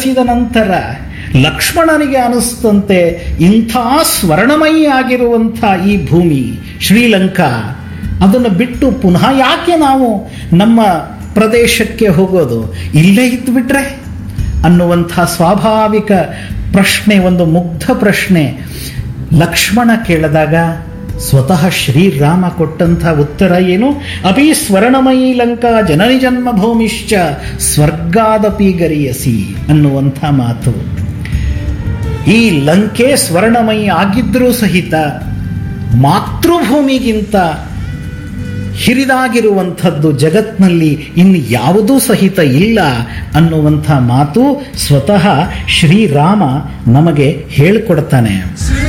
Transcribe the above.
ನೆಲೆಸಿದ ನಂತರ ಲಕ್ಷ್ಮಣನಿಗೆ ಅನಿಸ್ತಂತೆ ಇಂಥ ಸ್ವರ್ಣಮಯಿ ಆಗಿರುವಂಥ ಈ ಭೂಮಿ ಶ್ರೀಲಂಕಾ ಅದನ್ನು ಬಿಟ್ಟು ಪುನಃ ಯಾಕೆ ನಾವು ನಮ್ಮ ಪ್ರದೇಶಕ್ಕೆ ಹೋಗೋದು ಇಲ್ಲೇ ಇದ್ದುಬಿಟ್ರೆ ಅನ್ನುವಂಥ ಸ್ವಾಭಾವಿಕ ಪ್ರಶ್ನೆ ಒಂದು ಮುಗ್ಧ ಪ್ರಶ್ನೆ ಲಕ್ಷ್ಮಣ ಕೇಳಿದಾಗ ಸ್ವತಃ ಶ್ರೀರಾಮ ಕೊಟ್ಟಂಥ ಉತ್ತರ ಏನು ಅಪಿ ಸ್ವರ್ಣಮಯಿ ಲಂಕಾ ಜನನಿ ಜನ್ಮಭೂಮಿಶ್ಚ ಸ್ವರ್ಗಾದಪಿ ಗರಿಯಸಿ ಅನ್ನುವಂಥ ಮಾತು ಈ ಲಂಕೆ ಸ್ವರ್ಣಮಯಿ ಆಗಿದ್ರೂ ಸಹಿತ ಮಾತೃಭೂಮಿಗಿಂತ ಹಿರಿದಾಗಿರುವಂಥದ್ದು ಜಗತ್ನಲ್ಲಿ ಇನ್ನು ಯಾವುದೂ ಸಹಿತ ಇಲ್ಲ ಅನ್ನುವಂಥ ಮಾತು ಸ್ವತಃ ಶ್ರೀರಾಮ ನಮಗೆ ಹೇಳಿಕೊಡ್ತಾನೆ ಶ್ರೀ